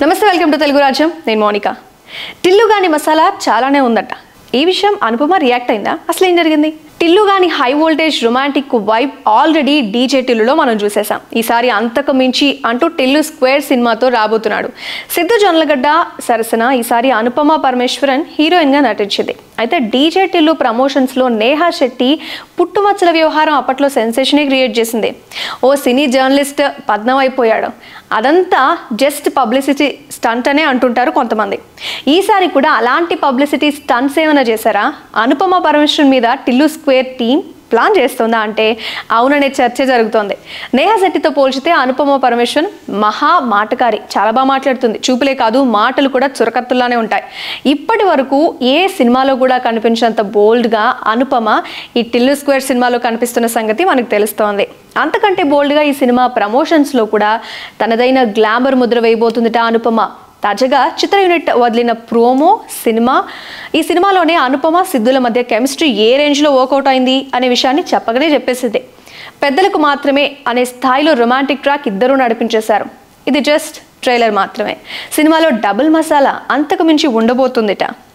నమస్తే welcome to Telugu రాజ్యం నేను మౌనిక టిల్లు గాని మసాలా చాలానే ఉందట ఈ విషయం అనుపమ రియాక్ట్ అయిందా అసలు ఏం జరిగింది టిల్లు గాని high voltage romantic vibe already DJ టిల్లులో మనం చూసేసాం ఈసారి అంతకు మించి అంటూ టిల్లు స్క్వేర్ సినిమాతో రాబోతున్నాడు సిద్ధు జొన్నలగడ్డ సరసన ఈసారి అనుపమ పరమేశ్వరన్ హీరోయిన్గా నటించింది అయితే డీజే టిల్లు ప్రమోషన్స్లో నేహా శెట్టి పుట్టుమచ్చల వ్యవహారం అప్పట్లో సెన్సేషనే క్రియేట్ చేసింది ఓ సినీ జర్నలిస్ట్ పద్నం అయిపోయాడు అదంతా జస్ట్ పబ్లిసిటీ స్టంట్ అనే అంటుంటారు కొంతమంది ఈసారి కూడా అలాంటి పబ్లిసిటీ స్టంట్స్ ఏమైనా చేశారా అనుపమ పరమేశ్వరన్ మీద టిల్లు స్క్వేర్ టీం ప్లాన్ చేస్తుందా అంటే అవుననే చర్చ జరుగుతోంది నేహా శెట్టితో పోల్చితే అనుపమ పరమేశ్వరన్ మహా మాటకారి చాలా బాగా మాట్లాడుతుంది చూపులే కాదు మాటలు కూడా చురకత్తుల్లానే ఉంటాయి ఇప్పటి వరకు ఏ సినిమాలో కూడా కనిపించినంత బోల్డ్గా అనుపమ ఈ టిల్లు స్క్వేర్ సినిమాలో కనిపిస్తున్న సంగతి మనకు తెలుస్తోంది అంతకంటే బోల్డ్గా ఈ సినిమా ప్రమోషన్స్లో కూడా తనదైన గ్లామర్ ముద్ర వేయబోతుందిట అనుపమ తాజాగా చిత్ర యూనిట్ వదిలిన ప్రోమో సినిమా ఈ సినిమాలోనే అనుపమ సిద్ధుల మధ్య కెమిస్ట్రీ ఏ రేంజ్లో వర్కౌట్ అయింది అనే విషయాన్ని చెప్పగానే చెప్పేసింది పెద్దలకు మాత్రమే అనే స్థాయిలో రొమాంటిక్ ట్రాక్ ఇద్దరూ నడిపించేశారు ఇది జస్ట్ ట్రైలర్ మాత్రమే సినిమాలో డబుల్ మసాలా అంతకు మించి ఉండబోతుందిట